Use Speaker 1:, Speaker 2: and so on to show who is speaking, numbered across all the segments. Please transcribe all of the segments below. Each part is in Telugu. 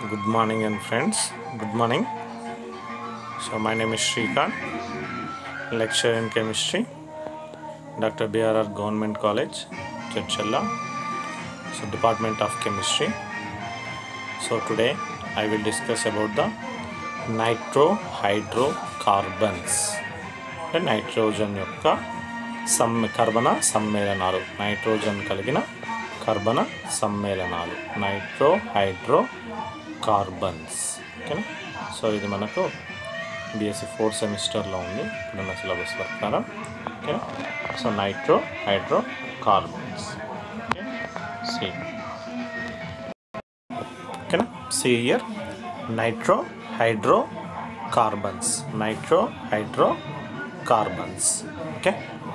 Speaker 1: Good morning and friends. Good morning. So my name is Shrikant, lecturer in chemistry, Dr. BRR Government College, Churchalla, so Department of Chemistry. So today I will discuss about the nitrohydrocarbons. అంటే నైట్రోజన్ యొక్క సమ్మె కర్బన సమ్మేళనాలు నైట్రోజన్ కలిగిన కర్బన సమ్మేళనాలు నైట్రో హైడ్రో కార్బన్స్ ఓకేనా సో ఇది మనకు బిఎస్సి ఫోర్త్ సెమిస్టర్లో ఉంది ఇప్పుడున్న సిలబస్ ప్రకారం okay so nitro hydrocarbons okay see ఓకేనా see here nitro hydrocarbons nitro hydrocarbons okay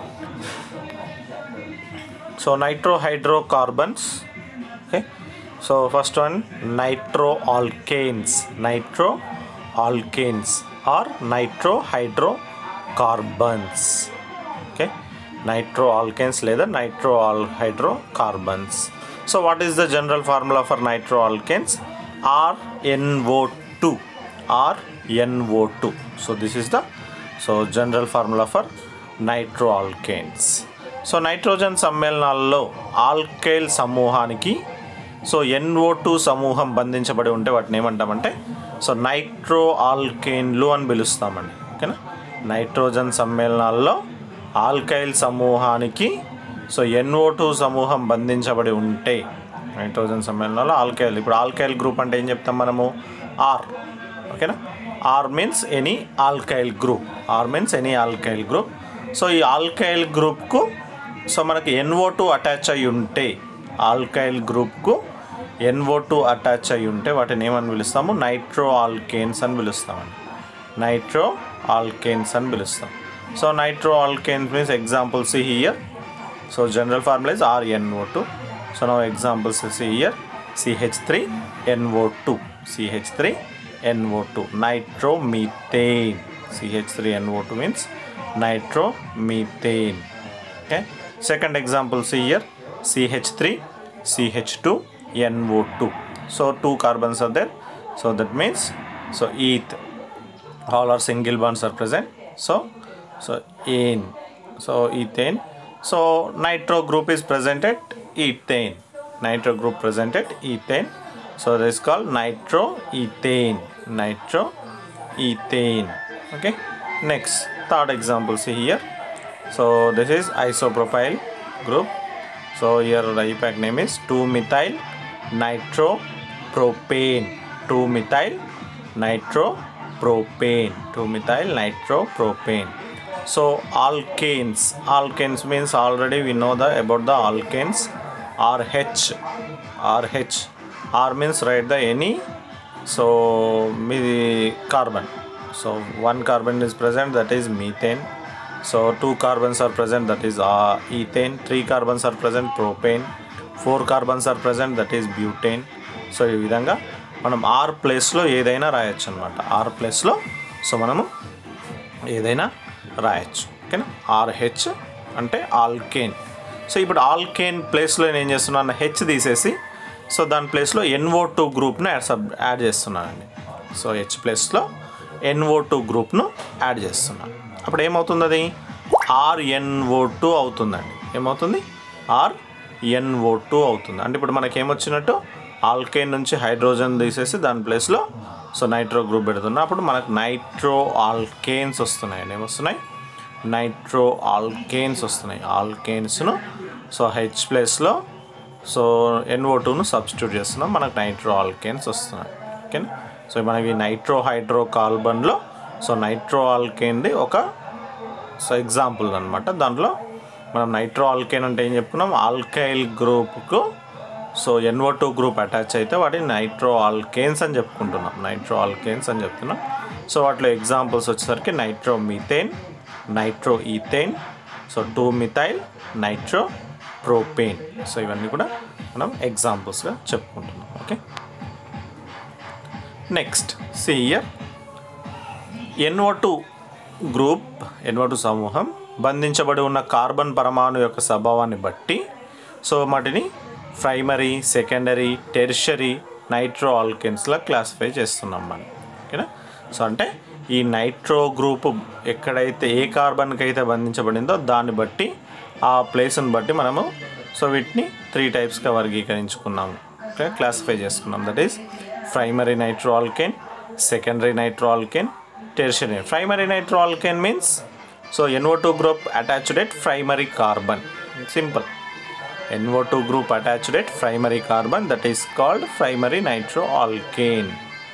Speaker 1: so nitro hydrocarbons okay so first one nitro alkanes nitro alkanes are nitro hydrocarbons okay nitro alkanes లేదా nitro all hydrocarbons so what is the general formula for nitro alkanes are NO two are NO two so this is the so general formula for nitro alkanes so nitrogen సమ్మేళనాల్లో ఆల్కైల్ సమూహానికి సో ఎన్ఓ టూ సమూహం బంధించబడి ఉంటే వాటిని ఏమంటామంటే సో నైట్రో ఆల్కేన్లు అని పిలుస్తామండి ఓకేనా నైట్రోజన్ సమ్మేళనాల్లో ఆల్కైల్ సమూహానికి సో ఎన్ఓ టూ సమూహం బంధించబడి ఉంటే నైట్రోజన్ సమ్మేళనాల్లో ఆల్కైల్ ఇప్పుడు ఆల్కైల్ గ్రూప్ అంటే ఏం చెప్తాం మనము ఆర్ ఓకేనా R means any alkyl group R means any alkyl group so ఈ ఆల్కైల్ గ్రూప్కు సో మనకి ఎన్ఓ టూ అటాచ్ అయి ఉంటే ఆల్కైల్ గ్రూప్కు ఎన్ఓ టూ అటాచ్ అయి ఉంటే వాటిని ఏమని పిలుస్తాము నైట్రో ఆల్కేన్స్ అని పిలుస్తామండి నైట్రో ఆల్కేన్స్ అని పిలుస్తాం so nitro alkanes means examples here so general formula is R NO two so no examples here CH three NO two CH three NO two nitromethane CH three NO two means nitromethane okay second example see here ch3 ch2 no2 so two carbons are there so that means so eth all are single bonds are present so so ene so ethane so nitro group is present at ethane nitro group present at ethane so this is called nitroethane nitroethane okay next third example see here so this is isopropyl group so here the IPAC name is 2 methyl nitropropane 2 methyl nitropropane 2 methyl nitropropane so alkanes alkanes means already we know the about the alkanes rh rh r means write the any so me carbon so one carbon is present that is methane so two carbons are present that is uh, ethane three carbons are present propane four carbons are present that is butane so ఈ విధంగా మనం ఆర్ ప్లేస్లో ఏదైనా రాయొచ్చు అనమాట ఆర్ ప్లేస్లో సో మనము ఏదైనా రాయొచ్చు ఓకేనా ఆర్హెచ్ అంటే ఆల్కేన్ సో ఇప్పుడు ఆల్కేన్ ప్లేస్లో నేను ఏం చేస్తున్నాను హెచ్ తీసేసి సో దాని ప్లేస్లో ఎన్ఓ టూ గ్రూప్ను సబ్ యాడ్ చేస్తున్నానండి సో హెచ్ ప్లేస్లో ఎన్ఓ టూ గ్రూప్ను యాడ్ చేస్తున్నాను అప్పుడు ఏమవుతుంది అది ఆర్ఎన్ఓ టూ అవుతుందండి ఏమవుతుంది ఆర్ఎన్ఓ టూ అవుతుంది అంటే ఇప్పుడు మనకి ఏమొచ్చినట్టు ఆల్కేన్ నుంచి హైడ్రోజన్ తీసేసి దాని ప్లేస్లో సో నైట్రో గ్రూప్ పెడుతున్నా అప్పుడు మనకు నైట్రో ఆల్కేన్స్ వస్తున్నాయి ఏమొస్తున్నాయి నైట్రో ఆల్కేన్స్ వస్తున్నాయి ఆల్కేన్స్ను సో హెచ్ ప్లేస్లో సో ఎన్ఓ టూను సబ్స్టిట్యూట్ చేస్తున్నాం మనకు నైట్రో ఆల్కేన్స్ వస్తున్నాయి ఓకేనా సో మనకి నైట్రో హైడ్రో కార్బన్లో సో నైట్రో ఆల్కేన్ది ఒక సో ఎగ్జాంపుల్ అనమాట దాంట్లో మనం నైట్రో ఆల్కేన్ అంటే ఏం చెప్పుకున్నాం ఆల్కైల్ గ్రూప్కు so NO two group attach అయితే వాటిని నైట్రో ఆల్కేన్స్ అని చెప్పుకుంటున్నాం నైట్రో ఆల్కేన్స్ అని చెప్తున్నాం సో వాటిలో ఎగ్జాంపుల్స్ వచ్చేసరికి nitro methane nitro ethane so two methyl nitro propane so ఇవన్నీ కూడా మనం ఎగ్జాంపుల్స్గా చెప్పుకుంటున్నాం okay next see here NO two group NO two సమూహం బంధించబడి ఉన్న కార్బన్ పరమాణు యొక్క స్వభావాన్ని బట్టి సో వాటిని ప్రైమరీ సెకండరీ టెర్షరీ నైట్రో ఆల్కెన్స్లా క్లాసిఫై చేస్తున్నాం మనం ఓకేనా సో అంటే ఈ నైట్రో గ్రూప్ ఎక్కడైతే ఏ కార్బన్కి అయితే బంధించబడిందో దాన్ని బట్టి ఆ ప్లేస్ని బట్టి మనము సో వీటిని త్రీ టైప్స్గా వర్గీకరించుకున్నాము ఓకే క్లాసిఫై చేసుకున్నాం that is primary nitro alkene secondary nitro alkene tertiary primary nitro alkene means so NO two group attached at primary carbon simple NO2 group attached at primary carbon that is called primary nitroalkane.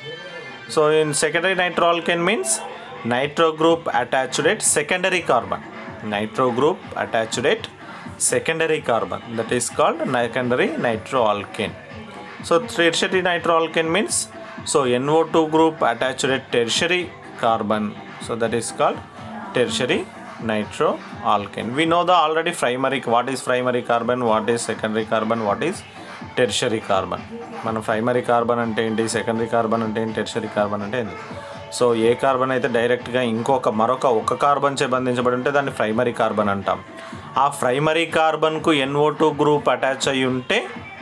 Speaker 1: So in secondary nitroalkane means nitro group attached at secondary carbon. Nitro group attached at secondary carbon that is called secondary nitroalkane. So tertiary nitroalkane means so NO2 group attached at tertiary carbon. So that is called tertiary nitroalkane. We know the already primary what is primary carbon, what is secondary carbon, what is tertiary carbon మనం ప్రైమరీ కార్బన్ అంటే ఏంటి సెకండరీ కార్బన్ అంటే ఏంటి టెర్షరీ కార్బన్ అంటే ఏంటి సో ఏ కార్బన్ అయితే డైరెక్ట్గా ఇంకొక మరొక ఒక కార్బన్ చే బంధించబడి ఉంటే దాన్ని ప్రైమరీ కార్బన్ అంటాం ఆ ప్రైమరీ కార్బన్కు ఎన్ఓ టూ గ్రూప్ అటాచ్ అయి ఉంటే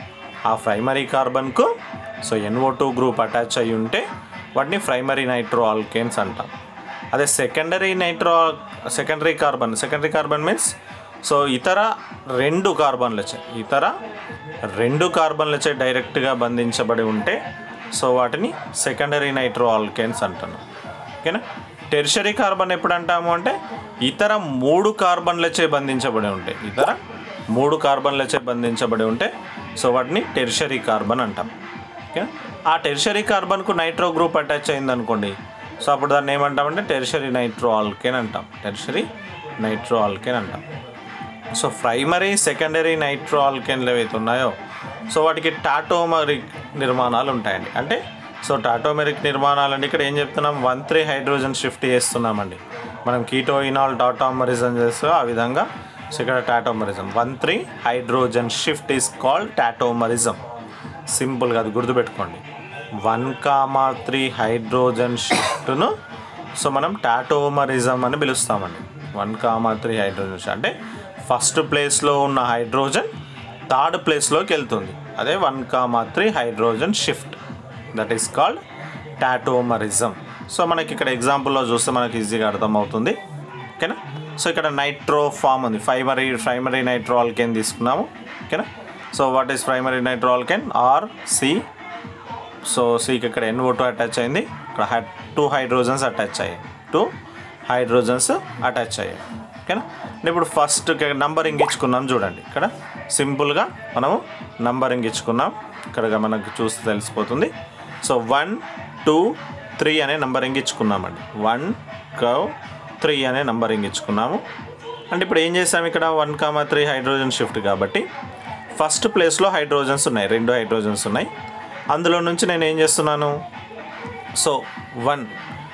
Speaker 1: ఆ ప్రైమరీ కార్బన్కు so NO two group attach అయి ఉంటే వాటిని ప్రైమరీ నైట్రో ఆల్కేన్స్ అంటాం అదే secondary nitro secondary carbon secondary carbon means so ఇతర రెండు కార్బన్లు వచ్చాయి ఇతర రెండు కార్బన్లు వచ్చాయి డైరెక్ట్గా బంధించబడి ఉంటే సో వాటిని సెకండరీ నైట్రో ఆల్కేన్స్ అంటాను ఓకేనా టెర్షరీ కార్బన్ ఎప్పుడు అంటాము అంటే ఇతర మూడు కార్బన్లచే బంధించబడి ఉంటాయి ఇతర మూడు కార్బన్లచే బంధించబడి ఉంటే సో వాటిని టెర్షరీ కార్బన్ అంటాం ఓకే ఆ టెర్షరీ కార్బన్కు నైట్రో గ్రూప్ అటాచ్ అయింది అనుకోండి సో అప్పుడు దాన్ని ఏమంటామంటే టెర్షరీ నైట్రో ఆల్కేన్ అంటాం టెర్షరీ నైట్రో ఆల్కేన్ అంటాం సో ప్రైమరీ సెకండరీ నైట్రో ఆల్కెన్లు ఏవైతే ఉన్నాయో సో వాటికి టాటోమరిక్ నిర్మాణాలు ఉంటాయండి అంటే సో టాటోమెరిక్ నిర్మాణాలు అంటే ఇక్కడ ఏం చెప్తున్నాం వన్ త్రీ హైడ్రోజన్ షిఫ్ట్ చేస్తున్నామండి మనం కీటోయినాల్ టాటోమరిజం చేస్తూ ఆ విధంగా సో ఇక్కడ tautomerism one three hydrogen shift is called tautomerism సింపుల్గా అది గుర్తుపెట్టుకోండి వన్ కామా త్రీ హైడ్రోజన్ షిఫ్ట్ను సో మనం టాటోమరిజం అని పిలుస్తామండి one comma three hydrogen shift అంటే ఫస్ట్ ప్లేస్లో ఉన్న హైడ్రోజన్ థర్డ్ ప్లేస్లోకి వెళ్తుంది అదే one comma three hydrogen shift that is called tautomerism so మనకి ఇక్కడ ఎగ్జాంపుల్లో చూస్తే మనకి ఈజీగా అర్థమవుతుంది ఓకేనా సో ఇక్కడ నైట్రో ఫామ్ ఉంది ప్రైమరీ ప్రైమరీ నైట్రో ఆల్కెన్ తీసుకున్నాము ఓకేనా so what is primary nitro alkene R C so సికి ఇక్కడ ఎన్ టూ అటాచ్ అయింది ఇక్కడ హై టూ హైడ్రోజన్స్ అటాచ్ అయ్యాయి టూ హైడ్రోజన్స్ అటాచ్ అయ్యాయి ఓకేనా ఇప్పుడు ఫస్ట్ నంబరింగ్ ఇచ్చుకున్నాం చూడండి ఇక్కడ సింపుల్గా మనము నంబరింగ్ ఇచ్చుకున్నాం ఇక్కడ మనకు చూస్తే తెలిసిపోతుంది సో వన్ టూ త్రీ అనే నంబరింగ్ ఇచ్చుకున్నామండి వన్ కవ్ త్రీ అనే నంబరింగ్ ఇచ్చుకున్నాము అంటే ఇప్పుడు ఏం చేసాము ఇక్కడ one comma three hydrogen shift కాబట్టి ఫస్ట్ ప్లేస్లో హైడ్రోజన్స్ ఉన్నాయి రెండు హైడ్రోజన్స్ ఉన్నాయి అందులో నుంచి నేను ఏం చేస్తున్నాను సో వన్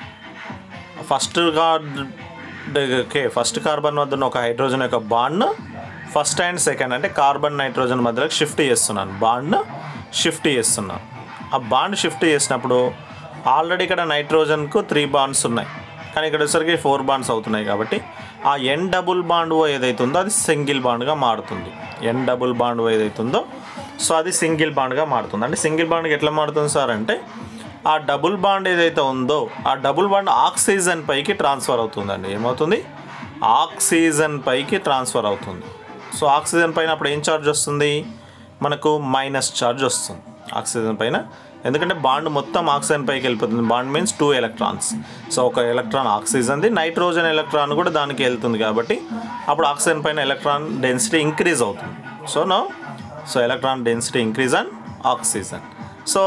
Speaker 1: ఫస్ట్గా ఓకే ఫస్ట్ కార్బన్ వద్ద ఉన్న ఒక హైడ్రోజన్ యొక్క బాండ్ను ఫస్ట్ అండ్ సెకండ్ అంటే కార్బన్ నైట్రోజన్ మధ్యలోకి షిఫ్ట్ చేస్తున్నాను బాండ్ను షిఫ్ట్ చేస్తున్నాను ఆ బాండ్ షిఫ్ట్ చేసినప్పుడు ఆల్రెడీ ఇక్కడ నైట్రోజన్కు త్రీ బాండ్స్ ఉన్నాయి కానీ ఇక్కడ వచ్చేసరికి ఫోర్ బాండ్స్ అవుతున్నాయి కాబట్టి ఆ ఎన్ డబుల్ బాండ్ ఓ ఏదైతే ఉందో అది సింగిల్ బాండ్గా మారుతుంది ఎన్ డబుల్ బాండ్ ఓ ఏదైతే ఉందో సో అది సింగిల్ బాండ్గా మారుతుంది అంటే సింగిల్ బాండ్కి ఎట్లా మారుతుంది సార్ అంటే ఆ డబుల్ బాండ్ ఏదైతే ఉందో ఆ డబుల్ బాండ్ ఆక్సిజన్ పైకి ట్రాన్స్ఫర్ అవుతుందండి ఏమవుతుంది ఆక్సిజన్ పైకి ట్రాన్స్ఫర్ అవుతుంది సో ఆక్సిజన్ పైన అప్పుడు ఏం ఛార్జ్ వస్తుంది మనకు మైనస్ ఛార్జ్ వస్తుంది ఆక్సిజన్ పైన ఎందుకంటే బాండ్ మొత్తం ఆక్సిజన్ పైకి వెళ్ళిపోతుంది bond means two electrons so ఒక ఎలక్ట్రాన్ ఆక్సిజన్ది నైట్రోజన్ ఎలక్ట్రాన్ కూడా దానికి వెళ్తుంది కాబట్టి అప్పుడు ఆక్సిజన్ పైన ఎలక్ట్రాన్ డెన్సిటీ ఇంక్రీజ్ అవుతుంది so no so electron density increase and oxygen so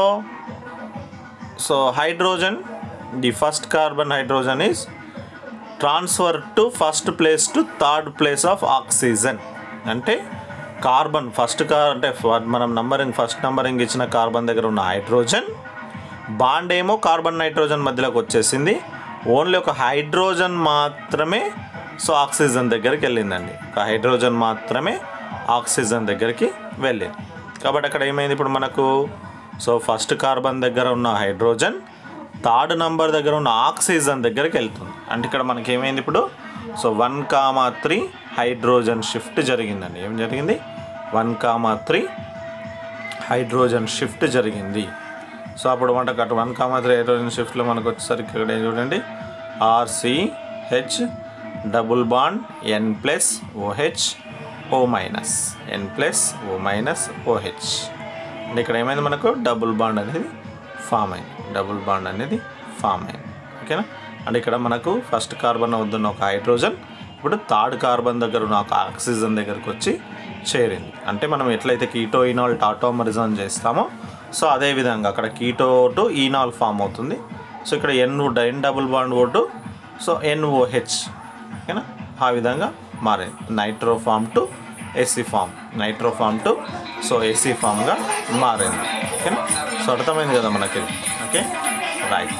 Speaker 1: so hydrogen the first carbon hydrogen is transfer to first place to third place of oxygen అంటే కార్బన్ ఫస్ట్ కార్ అంటే ఫ- మనం నంబరింగ్ ఫస్ట్ నంబరింగ్ ఇచ్చిన కార్బన్ దగ్గర ఉన్న హైడ్రోజన్ బాండ్ ఏమో కార్బన్ నైట్రోజన్ మధ్యలోకి వచ్చేసింది ఓన్లీ ఒక హైడ్రోజన్ మాత్రమే సో ఆక్సిజన్ దగ్గరికి వెళ్ళిందండి ఒక హైడ్రోజన్ మాత్రమే ఆక్సిజన్ దగ్గరికి వెళ్ళింది కాబట్టి అక్కడ ఏమైంది ఇప్పుడు మనకు సో ఫస్ట్ కార్బన్ దగ్గర ఉన్న హైడ్రోజన్ థర్డ్ నంబర్ దగ్గర ఉన్న ఆక్సిజన్ దగ్గరికి వెళ్తుంది అంటే ఇక్కడ మనకి ఏమైంది ఇప్పుడు so one comma three hydrogen shift జరిగిందండి ఏం జరిగింది one comma three hydrogen shift జరిగింది సో అప్పుడు మనకు అటు వన్ కామా త్రీ హైడ్రోజన్ షిఫ్ట్లో మనకు వచ్చేసరికి ఇక్కడ ఏం చూడండి R C H double bond N plus O H O minus N plus O minus O H అంటే ఇక్కడ ఏమైంది మనకు డబుల్ బాండ్ అనేది ఫామ్ అయింది డబుల్ బాండ్ అనేది ఫామ్ అయింది ఓకేనా అంటే ఇక్కడ మనకు ఫస్ట్ కార్బన్ వద్దున్న ఒక హైడ్రోజన్ ఇప్పుడు థర్డ్ కార్బన్ దగ్గర ఉన్న ఒక ఆక్సిజన్ దగ్గరకు వచ్చి చేరింది అంటే మనం ఎట్లయితే కీటో ఈనాల్ టాటోమరిజం చేస్తామో సో అదే విధంగా అక్కడ కీటో టు ఈనాల్ ఫామ్ అవుతుంది సో ఇక్కడ ఎన్ ఎన్ డబుల్ బాండ్ ఓటు సో ఎన్ఓహెచ్ ఓకేనా ఆ విధంగా మారింది nitro form to aci form nitro form to so aci ఫామ్గా మారింది ఓకేనా సో అర్థమైంది కదా మనకి ఇది. ఓకే రైట్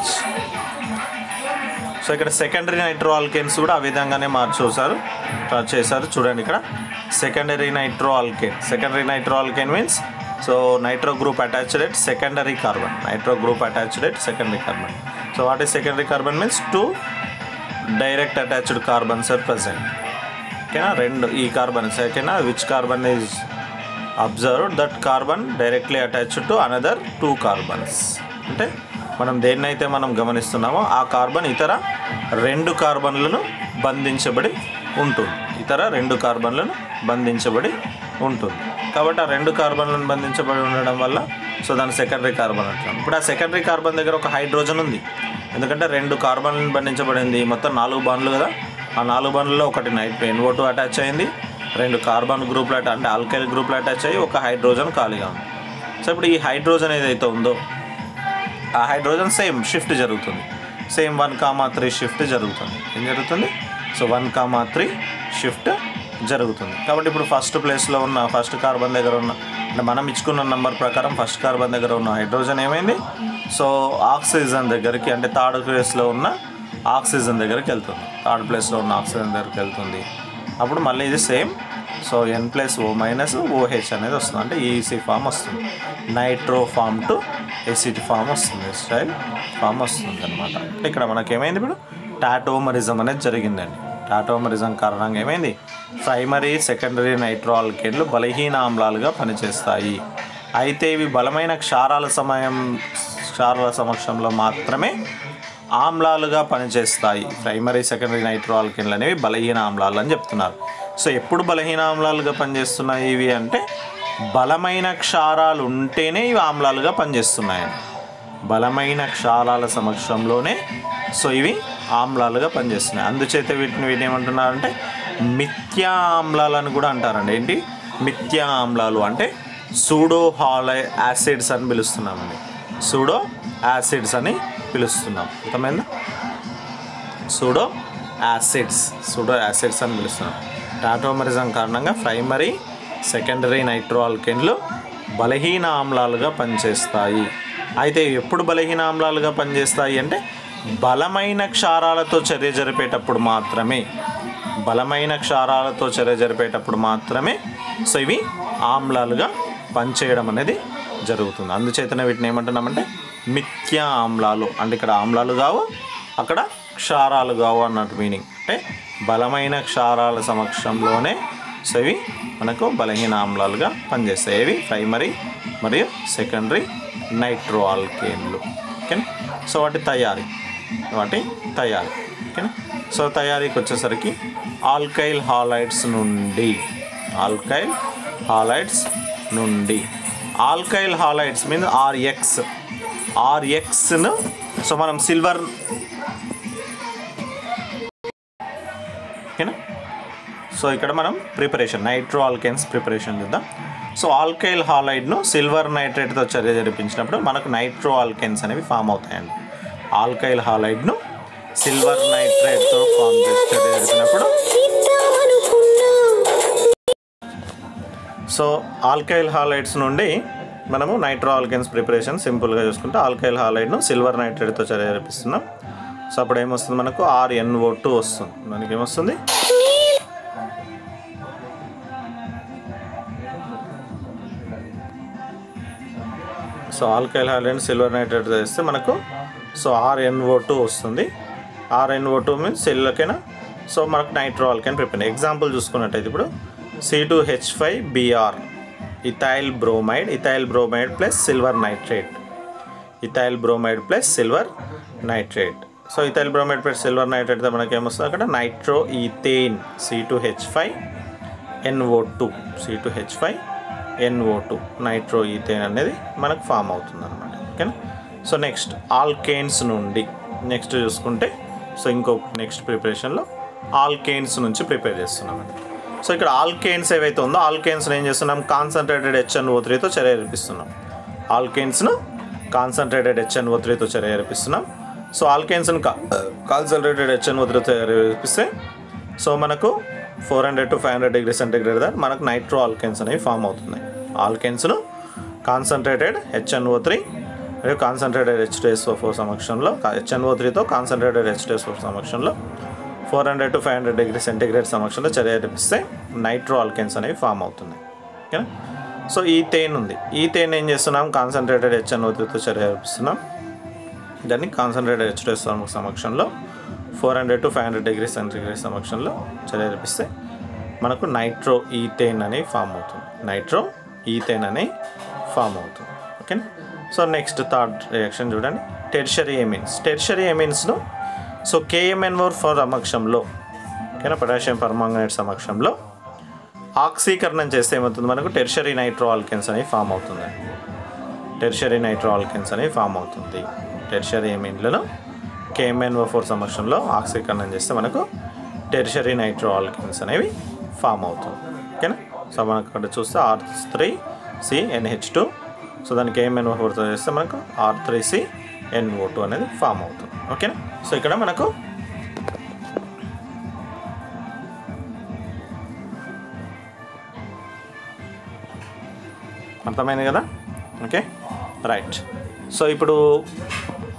Speaker 1: సో ఇక్కడ సెకండరీ నైట్రో ఆల్కేన్స్ కూడా ఆ విధంగానే మార్చి చూసారు చేశారు చూడండి ఇక్కడ secondary nitro alkane secondary nitro alkane means so nitro group attached at secondary carbon nitro group attached at secondary carbon so what is secondary carbon means two direct attached carbons are present ఓకేనా రెండు ఈ కార్బన్ ఓకేనా which carbon is observe that carbon directly attached to another two carbons అంటే మనం దేన్నైతే మనం గమనిస్తున్నామో ఆ కార్బన్ ఇతర రెండు కార్బన్లను బంధించబడి ఉంటుంది ఇతర రెండు కార్బన్లను బంధించబడి ఉంటుంది కాబట్టి ఆ రెండు కార్బన్లను బంధించబడి ఉండడం వల్ల సో దాని సెకండరీ కార్బన్ అంటాం ఇప్పుడు ఆ సెకండరీ కార్బన్ దగ్గర ఒక హైడ్రోజన్ ఉంది ఎందుకంటే రెండు కార్బన్లను బంధించబడింది మొత్తం నాలుగు బాండ్లు కదా ఆ నాలుగు బాండ్లలో ఒకటి నైట్ ఎన్ఓ టూ అటాచ్ అయింది రెండు కార్బన్ గ్రూప్లు అటా అంటే ఆల్కైల్ గ్రూప్లు అటాచ్ అయ్యి ఒక హైడ్రోజన్ ఖాళీగా ఉంది సో ఇప్పుడు ఈ హైడ్రోజన్ ఏదైతే ఉందో ఆ హైడ్రోజన్ సేమ్ షిఫ్ట్ జరుగుతుంది same one comma three shift జరుగుతుంది ఏం జరుగుతుంది so one comma three shift జరుగుతుంది కాబట్టి ఇప్పుడు ఫస్ట్ ప్లేస్లో ఉన్న ఫస్ట్ కార్బన్ దగ్గర ఉన్న అంటే మనం ఇచ్చుకున్న నంబర్ ప్రకారం ఫస్ట్ కార్బన్ దగ్గర ఉన్న హైడ్రోజన్ ఏమైంది సో ఆక్సిజన్ దగ్గరికి అంటే థర్డ్ ప్లేస్లో ఉన్న ఆక్సిజన్ దగ్గరికి వెళ్తుంది థర్డ్ ప్లేస్లో ఉన్న ఆక్సిజన్ దగ్గరికి వెళ్తుంది అప్పుడు మళ్ళీ ఇది same so N plus O minus O H అనేది వస్తుంది అంటే ఈసీ ఫామ్ వస్తుంది nitro form to acid form వస్తుంది స్టైల్ ఫామ్ వస్తుంది అనమాట ఇక్కడ మనకి ఏమైంది ఇప్పుడు టాటోమరిజం అనేది జరిగిందండి టాటోమరిజం కారణంగా ఏమైంది ప్రైమరీ సెకండరీ నైట్రో ఆల్కేన్లు బలహీన ఆమ్లాలుగా పనిచేస్తాయి అయితే ఇవి బలమైన క్షారాల సమయం క్షారాల సమక్షంలో మాత్రమే ఆమ్లాలుగా పనిచేస్తాయి ప్రైమరీ సెకండరీ నైట్రో ఆల్కెన్లు అనేవి బలహీన ఆమ్లాలు అని చెప్తున్నారు సో ఎప్పుడు బలహీన ఆమ్లాలుగా పనిచేస్తున్నాయి ఇవి అంటే బలమైన క్షారాలు ఉంటేనే ఇవి ఆమ్లాలుగా పనిచేస్తున్నాయండి బలమైన క్షారాల సమక్షంలోనే సో ఇవి ఆమ్లాలుగా పనిచేస్తున్నాయి అందుచేత వీటిని వీటిని ఏమంటున్నారంటే మిథ్యా ఆమ్లాలు అని కూడా అంటారండి ఏంటి మిథ్యా ఆమ్లాలు అంటే సూడో హాలై యాసిడ్స్ అని పిలుస్తున్నామండి సూడో యాసిడ్స్ అని పిలుస్తున్నాం అర్థమైందా సూడో యాసిడ్స్ సూడో యాసిడ్స్ అని పిలుస్తున్నాం టాటోమరిజం కారణంగా ప్రైమరీ సెకండరీ నైట్రో ఆల్కెన్లు బలహీన ఆమ్లాలుగా పనిచేస్తాయి అయితే ఎప్పుడు బలహీన ఆమ్లాలుగా పనిచేస్తాయి అంటే బలమైన క్షారాలతో చర్య జరిపేటప్పుడు మాత్రమే బలమైన క్షారాలతో చర్య జరిపేటప్పుడు మాత్రమే సో ఇవి ఆమ్లాలుగా పనిచేయడం అనేది జరుగుతుంది అందుచేతనే వీటిని ఏమంటున్నామంటే మిథ్యా ఆమ్లాలు అంటే ఇక్కడ ఆమ్లాలు కావు అక్కడ క్షారాలు కావు అన్నట్టు మీనింగ్ అంటే బలమైన క్షారాల సమక్షంలోనే సో ఇవి మనకు బలహీన ఆమ్లాలుగా పనిచేస్తాయి ఇవి ప్రైమరీ మరియు సెకండరీ నైట్రో ఆల్కేన్లు ఓకేనా సో వాటి తయారీ వాటి తయారీ ఓకేనా సో తయారీకి వచ్చేసరికి ఆల్కైల్ హాలైడ్స్ నుండి ఆల్కైల్ హాలైడ్స్ నుండి ఆల్కైల్ హాలైడ్స్ మీన్ ఆర్ఎక్స్ ఆర్ఎక్స్ను సో మనం సిల్వర్ ఓకేనా సో ఇక్కడ మనం ప్రిపరేషన్ నైట్రో ఆల్కైన్స్ ప్రిపరేషన్ చూద్దాం సో ఆల్కైల్ హాలైడ్ను సిల్వర్ నైట్రేట్తో చర్య జరిపించినప్పుడు మనకు నైట్రో ఆల్కైన్స్ అనేవి ఫామ్ అవుతాయండి ఆల్కైల్ హాలైడ్ను సిల్వర్ నైట్రేట్తో ఫామ్ చేసి చర్య జరిపినప్పుడు సో ఆల్కైల్ హాలైడ్స్ నుండి మనము నైట్రో ఆల్కైన్స్ ప్రిపరేషన్ సింపుల్గా చూసుకుంటే ఆల్కైల్ హాలైడ్ను సిల్వర్ నైట్రేట్తో చర్య జరిపిస్తున్నాం సో అప్పుడు ఏమొస్తుంది మనకు ఆర్ఎన్ఓ టూ వస్తుంది మనకి ఏమొస్తుంది so alkyl halide silver nitrate చేస్తే మనకు సో ఆర్ఎన్ఓ టూ వస్తుంది ఆర్ఎన్ఓ టూ మీన్స్ సెల్లకేనా సో మనకు నైట్రో ఆల్కైన్ ప్రిపేర్ ఎగ్జాంపుల్ చూసుకున్నట్టయితే ఇప్పుడు C two H five B R ethyl bromide ethyl bromide plus silver nitrate ethyl bromide plus silver nitrate so ethyl bromide plus silver nitrate మనకి ఏమొస్తుంది అక్కడ nitro ethane C two H five N O two C two H five N O two nitro ethane అనేది మనకు ఫామ్ అవుతుంది అనమాట ఓకేనా సో నెక్స్ట్ ఆల్కేన్స్ నుండి నెక్స్ట్ చూసుకుంటే సో ఇంకో నెక్స్ట్ ప్రిపరేషన్లో ఆల్కేన్స్ నుంచి ప్రిపేర్ చేస్తున్నామండి సో ఇక్కడ ఆల్కేన్స్ ఏవైతే ఉందో ఆల్కేన్స్ని ఏం చేస్తున్నాం కాన్సన్ట్రేటెడ్ హెచ్ఎన్ ఓ త్రీతో చర్య జరిపిస్తున్నాం ఆల్కేన్స్ను కాన్సన్ట్రేటెడ్ హెచ్ఎన్ ఓ త్రీతో చర్య జరిపిస్తున్నాం సో ఆల్కేన్స్ని కాన్సన్ట్రేటెడ్ హెచ్ఎన్ ఓ త్రీతో చర్య జరిపిస్తే సో మనకు four hundred to five hundred degree centigrade దాకా మనకు నైట్రో ఆల్కెన్స్ అనేవి ఫామ్ అవుతున్నాయి ఆల్కెన్స్ను కాన్సన్ట్రేటెడ్ హెచ్ఎన్ఓ త్రీ మరియు కాన్సన్ట్రేటెడ్ హెచ్ టెస్ ఫోర్ సమక్షంలో హెచ్ఎన్ఓ త్రీతో కాన్సన్ట్రేటెడ్ హెచ్ టెస్ ఫోర్ సమక్షంలో four hundred to five hundred degree centigrade సమక్షంలో చర్య జరిపిస్తే నైట్రో ఆల్కెన్స్ అనేవి ఫామ్ అవుతున్నాయి ఓకేనా సో ఈ తేన్ ఉంది ఈ తేన్ ఏం చేస్తున్నాం కాన్సన్ట్రేటెడ్ హెచ్ఎన్ఓ త్రీతో చర్య జరిపిస్తున్నాం దాన్ని కాన్సన్ట్రేటెడ్ హెచ్ టెస్ సమక్షంలో four hundred to five hundred degree centigrade సమక్షంలో చర్య జరిపిస్తే మనకు నైట్రో ఈథేన్ అని ఫామ్ అవుతుంది నైట్రో ఈథేన్ అని ఫామ్ అవుతుంది ఓకేనా సో నెక్స్ట్ థర్డ్ రియాక్షన్ చూడండి టెర్షరీ ఎమిన్స్ టెర్షరీ ఎమిన్స్ను సో కేఎంఎన్ఓర్ ఫర్ సమక్షంలో ఓకేనా పొటాషియం పర్మాంగనేట్ సమక్షంలో ఆక్సీకరణం చేస్తే ఏమవుతుంది మనకు టెర్షరీ నైట్రో ఆల్కెన్స్ అనేవి ఫామ్ అవుతుంది టెర్షరీ నైట్రో ఆల్కెన్స్ అనేవి ఫామ్ అవుతుంది టెర్షరీ ఎమిన్లను కేఎంఎన్ఓ ఫోర్ సమక్షంలో ఆక్సీకరణం చేస్తే మనకు టెర్షరీ నైట్రో ఆల్కెన్స్ అనేవి ఫామ్ అవుతుంది ఓకేనా సో మనకు అక్కడ చూస్తే R three C N H two so దానికి కేఎంఎన్ఓ ఫోర్తో చేస్తే మనకు R three C N O two అనేది ఫామ్ అవుతుంది ఓకేనా సో ఇక్కడ మనకు అర్థమైంది కదా ఓకే రైట్ సో ఇప్పుడు